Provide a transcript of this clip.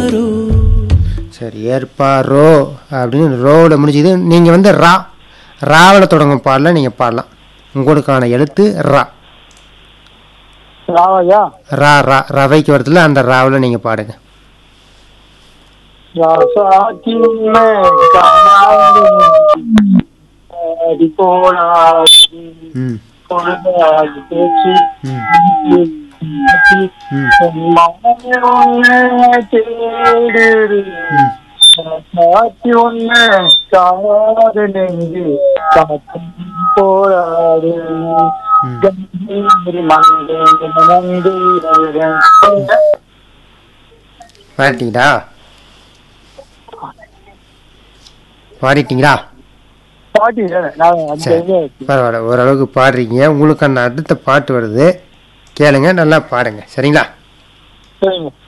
ஏற்பாரோ சரி ஏற்பாரோ அப்படின்னு ரோவில் முடிஞ்சுது நீங்கள் வந்து ரா ராவில் தொடங்கும் பாடல நீங்கள் பாடலாம் உங்களுக்கான எழுத்து ரா ராவையா ரா ரா ரவைக்கு வரதுல அந்த ராவில் நீங்கள் பாடுங்க ராசாத்தின்மே காணாது ஆடி போனாடி ம் பொழுதாகி போச்சு ம் ம் மாமி உன்னை தேடுது காத்தி உன்னை காது நெஞ்சு காத்தும் போராடு கம்பீரி மந்தே மந்தே பாடிட்டீங்களா பாடிட்டீங்களா பாட்டி நான் அந்த சரி இது பரவாயில்ல ஓரளவுக்கு பாடுறீங்க உங்களுக்கு அந்த அடுத்த பாட்டு வருது கேளுங்க நல்லா பாடுங்க சரிங்களா சரிங்க